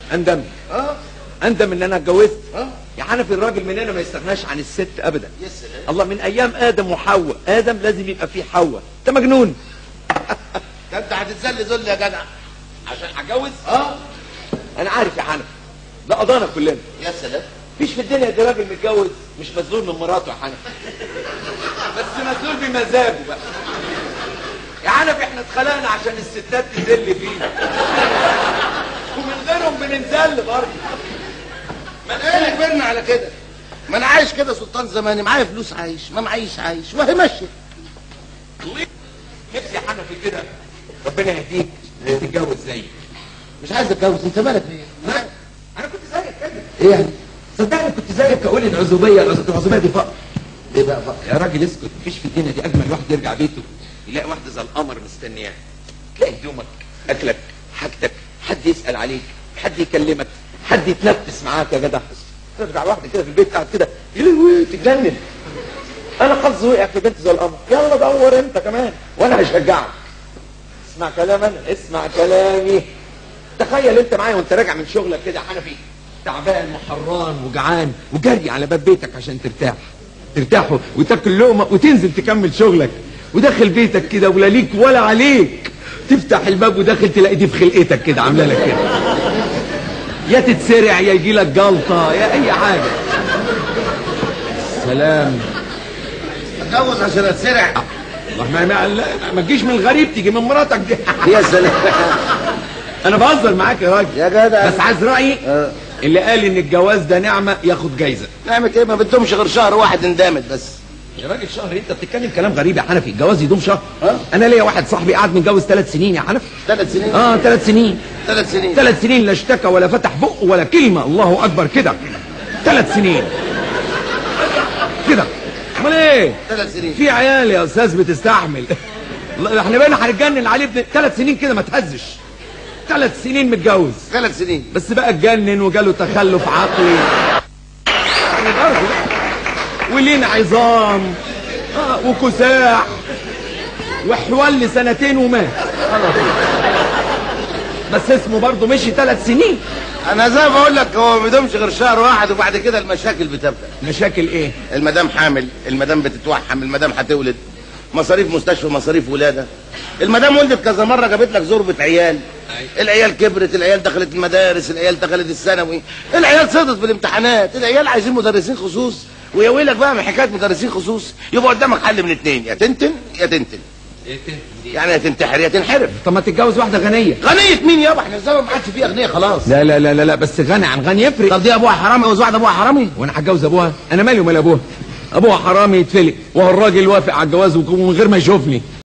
اندم اه اندم ان انا اتجوزت اه يا حنفي الراجل مننا ما يستغناش عن الست ابدا يا سلام الله من ايام ادم وحواء ادم لازم يبقى فيه حواء انت مجنون ده انت هتتذل ذل يا جدع عشان اتجوز اه انا عارف يا حنفي ده قضانا كلنا يا سلام مفيش في الدنيا دي راجل متجوز مش مذلول من مراته يا حنفي بس مذلول بمزاجه بقى يا حنفي احنا اتخلقنا عشان الستات تذل فينا ومن غيرهم بننزل برضه ما انا ايه اللي كبرنا على كده ما انا عايش كده سلطان زماني معايا فلوس عايش ما معيش عايش وهي ماشيه نفسي يا حنفي كده ربنا يهديك تتجوز زيي مش عايز اتجوز انت مالك ايه انا انا كنت زيك كده ايه يعني صدقني كنت زيك اقول العزوبيه العزوبيه دي فقر ايه بقى بقى يا راجل اسكت مفيش في الدنيا دي اجمل واحد يرجع بيته يلاقي واحده زي القمر مستنياه تلاقي هدومك اكلك حاجتك حد يسال عليك حد يكلمك حد يتنفس معاك يا جدع ترجع واحده كده في البيت قاعد كده يا لهوي تتجنن انا حظي وقع في بنت زي القمر يلا دور انت كمان وانا هشجعك اسمع كلام انا اسمع كلامي تخيل انت معايا وانت راجع من شغلك كده حنفي تعبان وحران وجعان وجري على باب بيتك عشان ترتاح ترتاح وتاكل لقمه وتنزل تكمل شغلك وداخل بيتك كده ولا ليك ولا عليك تفتح الباب وداخل تلاقي دي في خلقتك كده عامله لك كده يا تتسرع يا يجي لك جلطه يا اي حاجه سلام اتجوز عشان اتسرع الله ما ما, لا، ما تجيش من الغريب تيجي من مراتك دي يا سلام انا بهزر معاك يا راجل يا جدع بس عايز رايي اه. اللي قال ان الجواز ده نعمه ياخد جايزه نعمة ايه ما بدهمش غير شهر واحد اندمت بس يا راجل شهر انت بتتكلم كلام غريب يا حنفي الجواز يدوم شهر اه. انا ليا واحد صاحبي قاعد متجوز ثلاث سنين يا حنفي ثلاث سنين اه ثلاث سنين ثلاث سنين ثلاث سنين لا اشتكى ولا فتح بقه ولا كلمه الله اكبر كده ثلاث سنين كده امال ايه ثلاث سنين في عيال يا استاذ بتستحمل الله، احنا بقينا هنتجنن عليه بن... ثلاث سنين كده ما تهزش ثلاث سنين متجوز ثلاث سنين بس بقى اتجنن وجاله تخلف عقلي يعني برضه ولين عظام آه وكساح وحول لسنتين ومات خلاص بس اسمه برضه مشي ثلاث سنين انا زي ما بقول لك هو ما بدهمش غير شهر واحد وبعد كده المشاكل بتبدا مشاكل ايه المدام حامل المدام بتتوحم المدام هتولد مصاريف مستشفى مصاريف ولاده المدام ولدت كذا مره جابت لك زربة عيال العيال كبرت العيال دخلت المدارس العيال دخلت الثانوي العيال سقطت في الامتحانات العيال عايزين مدرسين خصوص ويا ويلك بقى من حكايه مدرسين خصوص يبقى قدامك حل من اتنين يا تنتن يا تنتن يعني يا تنتحر يا تنحرف طب ما تتجوز واحده غنيه غنية مين يابا احنا الزمن ما عادش فيه اغنياء خلاص لا لا لا لا, لا بس غني عن غني يفرق طب دي ابوها حرامي جوز واحده ابوها حرامي وانا هتجوز ابوها انا مالي ومال ابوها ابوها حرامي يتفلق وهو الراجل وافق على الجواز ومن غير ما يشوفني